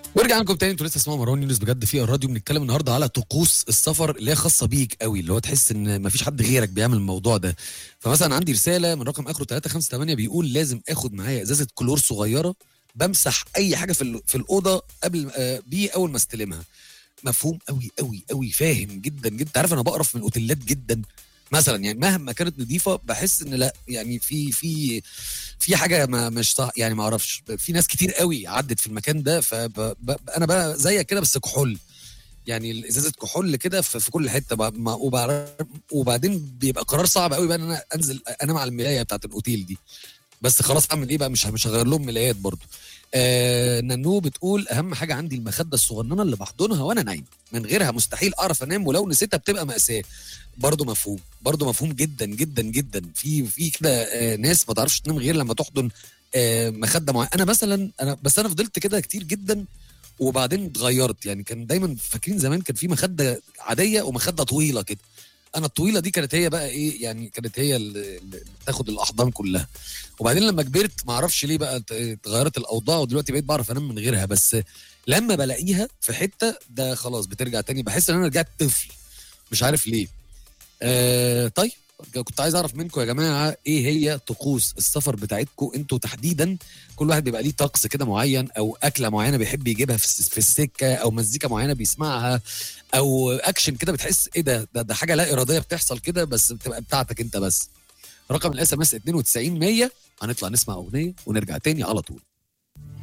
ورجع لكم تاني انتوا لسه اسمعوا مروان يونس بجد في الراديو بنتكلم النهارده على طقوس السفر اللي هي خاصه بيك قوي اللي هو تحس ان مفيش حد غيرك بيعمل الموضوع ده فمثلا عندي رساله من رقم اخره 358 بيقول لازم اخد معايا ازازه كلور صغيره بمسح اي حاجه في ال- في الاوضه قبل آه، بيه اول ما استلمها مفهوم قوي قوي قوي فاهم جدا جدا عارف انا بقرف من الاوتيلات جدا مثلا يعني مهما كانت نظيفه بحس ان لا يعني في في في حاجه ما مش صح يعني ما اعرفش في ناس كتير قوي عدت في المكان ده فانا بقى زيك كده بس كحول يعني ازازه كحول كده في, في كل حته بقى ما- وبعر- وبعدين بيبقى قرار صعب قوي بقى ان انا انزل انام على الملايه بتاعت الاوتيل دي بس خلاص اعمل ايه بقى مش مش هغير لهم ملايات برضو آه نانو بتقول اهم حاجه عندي المخده الصغننه اللي بحضنها وانا نايم من غيرها مستحيل اعرف انام ولو نسيتها بتبقى ماساه برضه مفهوم برضه مفهوم جدا جدا جدا في في كده آه ناس ما تعرفش تنام غير لما تحضن آه مخده معينه انا مثلا انا بس انا فضلت كده كتير جدا وبعدين اتغيرت يعني كان دايما فاكرين زمان كان في مخده عاديه ومخده طويله كده انا الطويله دي كانت هي بقى ايه يعني كانت هي اللي اللي بتاخد الاحضان كلها وبعدين لما كبرت ما اعرفش ليه بقى ات- اتغيرت الاوضاع ودلوقتي بقيت بعرف انام من غيرها بس لما بلاقيها في حته ده خلاص بترجع تاني بحس ان انا رجعت طفل مش عارف ليه آه طيب كنت عايز اعرف منكم يا جماعه ايه هي طقوس السفر بتاعتكم انتوا تحديدا كل واحد بيبقى ليه طقس كده معين او اكله معينه بيحب يجيبها في الس- في السكه او مزيكا معينه بيسمعها او اكشن كده بتحس ايه ده ده, ده حاجه لا اراديه بتحصل كده بس بتبقى بتاعتك انت بس رقم الاس ام اس 92 100 هنطلع نسمع اغنيه ونرجع تاني على طول